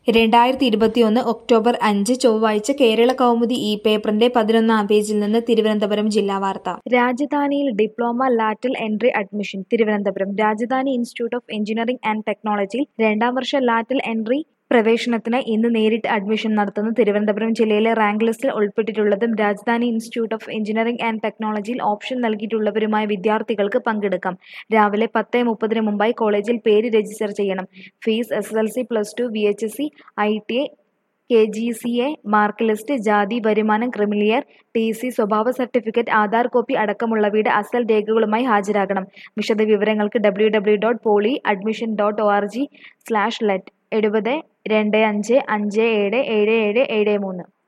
രണ്ടായിരത്തി ഇരുപത്തിയൊന്ന് ഒക്ടോബർ അഞ്ച് ചൊവ്വാഴ്ച കേരള കൗമുദി ഈ പേപ്പറിന്റെ പതിനൊന്നാം പേജിൽ നിന്ന് തിരുവനന്തപുരം ജില്ലാ വാർത്ത രാജധാനിയിൽ diploma lateral entry admission Thiruvananthapuram Rajadhani institute of engineering and ടെക്നോളജിയിൽ രണ്ടാം വർഷ ലാറ്റൽ എൻട്രി പ്രവേശനത്തിന് ഇന്ന് നേരിട്ട് അഡ്മിഷൻ നടത്തുന്നു തിരുവനന്തപുരം ജില്ലയിലെ റാങ്ക് ലിസ്റ്റിൽ ഉൾപ്പെട്ടിട്ടുള്ളതും Rajadhani institute of engineering and ടെക്നോളജിയിൽ ഓപ്ഷൻ നൽകിയിട്ടുള്ളവരുമായ വിദ്യാർത്ഥികൾക്ക് പങ്കെടുക്കാം രാവിലെ പത്ത് മുപ്പതിന് മുമ്പായി കോളേജിൽ പേര് രജിസ്റ്റർ ചെയ്യണം fees S L C plus two V H S C I T I K G C A mark list ജാതി വരുമാനം ക്രിമിലിയർ ടി സി സ്വഭാവ സർട്ടിഫിക്കറ്റ് ആധാർ കോപ്പി അടക്കമുള്ളവയുടെ അസൽ രേഖകളുമായി ഹാജരാകണം വിശദവിവരങ്ങൾക്ക് W W dot poly admission dot O R G slash let എഴുപത് രണ്ട് അഞ്ച് അഞ്ച് ഏഴ് ഏഴ് ഏഴ് ഏഴ് മൂന്ന്